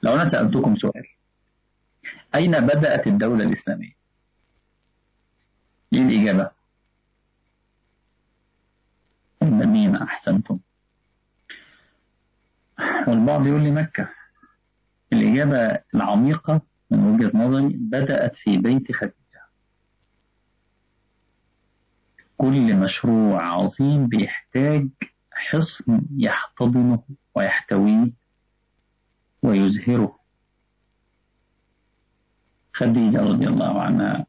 لو أنا سألتكم سؤال أين بدأت الدولة الإسلامية؟ إيه الإجابة؟ مين أحسنتم؟ والبعض يقول لي مكة الإجابة العميقة من وجهة نظري بدأت في بيت خديجة كل مشروع عظيم بيحتاج حصن يحتضنه ويحتويه ويزهره خديجة رضي الله عنها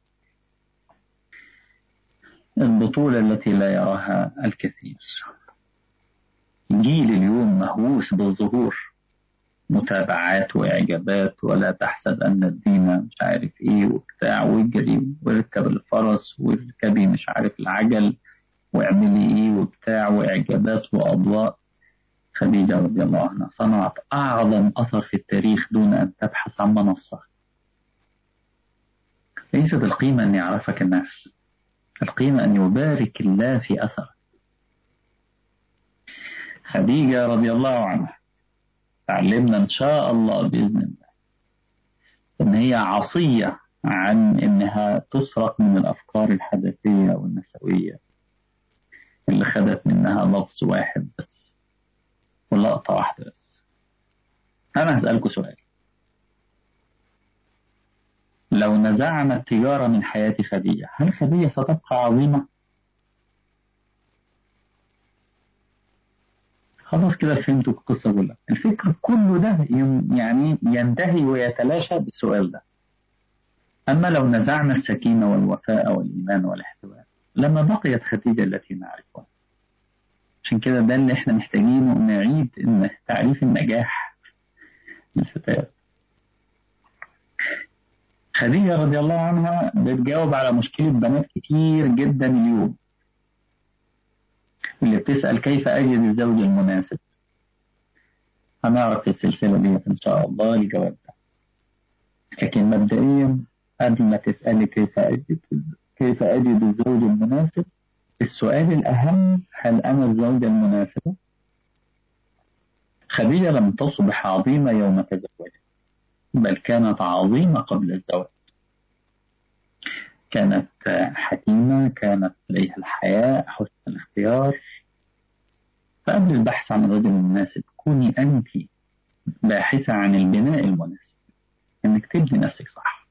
البطولة التي لا يراها الكثير جيل اليوم مهووس بالظهور متابعات وإعجابات ولا تحسب أن الدين مش عارف إيه وبتاع واجري واركب الفرس واركبي مش عارف العجل واعملي إيه وبتاع وإعجابات وأضواء خديجة رضي الله عنها صنعت أعظم أثر في التاريخ دون أن تبحث عن منصة ليست القيمة أن يعرفك الناس القيمة أن يبارك الله في أثر خديجة رضي الله عنها تعلمنا إن شاء الله بإذن الله إن هي عصية عن إنها تسرق من الأفكار الحدثية والنسوية اللي خدت منها لفظ واحد بس ولقطة واحدة بس أنا هسألكوا سؤال لو نزعنا التجارة من حياة خديجة هل خديجة ستبقى عظيمة؟ خلاص كده فهمتوا القصة كلها الفكر كله ده يعني ينتهي ويتلاشى بالسؤال ده أما لو نزعنا السكينة والوفاء والإيمان والاحتواء لما بقيت خديجة التي نعرفها عشان كده ده اللي احنا محتاجينه نعيد ان تعريف النجاح للفتيات خديجة رضي الله عنها بتجاوب على مشكلة بنات كتير جدا اليوم اللي بتسأل كيف أجد الزوج المناسب هنعرف في السلسلة دي إن شاء الله الجواب ده لكن مبدئيا قبل ما تسألي كيف أجد كيف أجد الزوج المناسب السؤال الأهم هل أنا الزوجة المناسبة؟ خديجة لم تصبح عظيمة يوم تزوجت بل كانت عظيمة قبل الزواج كانت حكيمة كانت لديها الحياء حسن الاختيار فقبل البحث عن الرجل المناسب كوني أنت باحثة عن البناء المناسب إنك تبني نفسك صح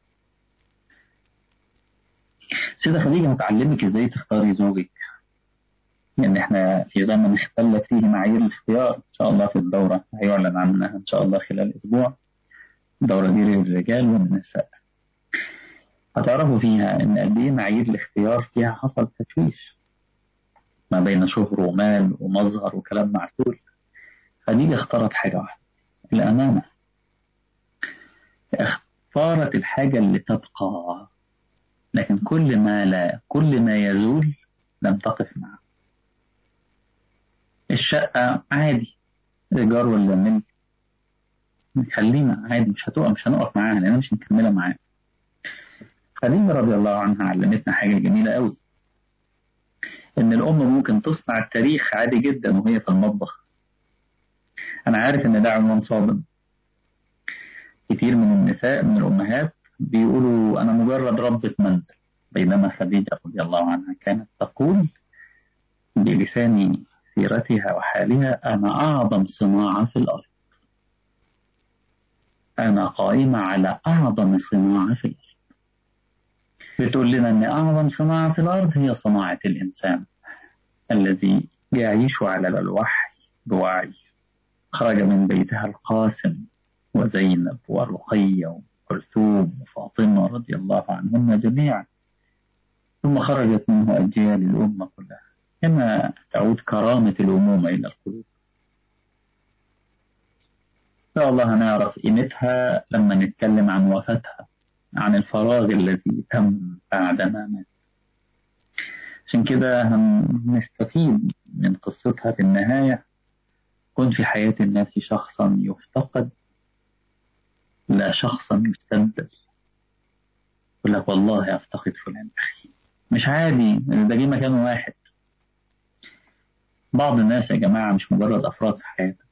سيدة خديجة هتعلمك إزاي تختاري زوجك لأن إحنا في زمن اختلت فيه معايير الاختيار إن شاء الله في الدورة هيعلن عنها إن شاء الله خلال أسبوع الدورة دي للرجال والنساء هتعرفوا فيها إن قد إيه معايير الاختيار فيها حصل تشويش ما بين شهر ومال ومظهر وكلام معسول خديجة اختارت حاجة واحدة الأمانة اختارت الحاجة اللي تبقى لكن كل ما لا كل ما يزول لم تقف معه الشقة عادي إيجار ولا ملك خلينا عادي مش هتقف مش هنقف معاها لأنها مش مكملة معاها خديجة رضي الله عنها علمتنا حاجة جميلة قوي إن الأم ممكن تصنع التاريخ عادي جدا وهي في المطبخ أنا عارف إن ده عنوان صادم كتير من النساء من الأمهات بيقولوا أنا مجرد ربة منزل بينما خديجة رضي الله عنها كانت تقول بلسان سيرتها وحالها أنا أعظم صناعة في الأرض أنا قائمة على أعظم صناعة في الأرض بتقول لنا أن أعظم صناعة في الأرض هي صناعة الإنسان الذي يعيش على الوحي بوعي خرج من بيتها القاسم وزينب ورقية وكلثوم وفاطمة رضي الله عنهن جميعا ثم خرجت منه أجيال الأمة كلها كما تعود كرامة الأمومة إلى القلوب إن شاء الله هنعرف قيمتها لما نتكلم عن وفاتها عن الفراغ الذي تم بعدما مات عشان كده هنستفيد من قصتها في النهاية كن في حياة الناس شخصا يفتقد لا شخصا يستبدل يقول لك والله أفتقد فلان أخي مش عادي ده جه مكان واحد بعض الناس يا جماعة مش مجرد أفراد في حياتك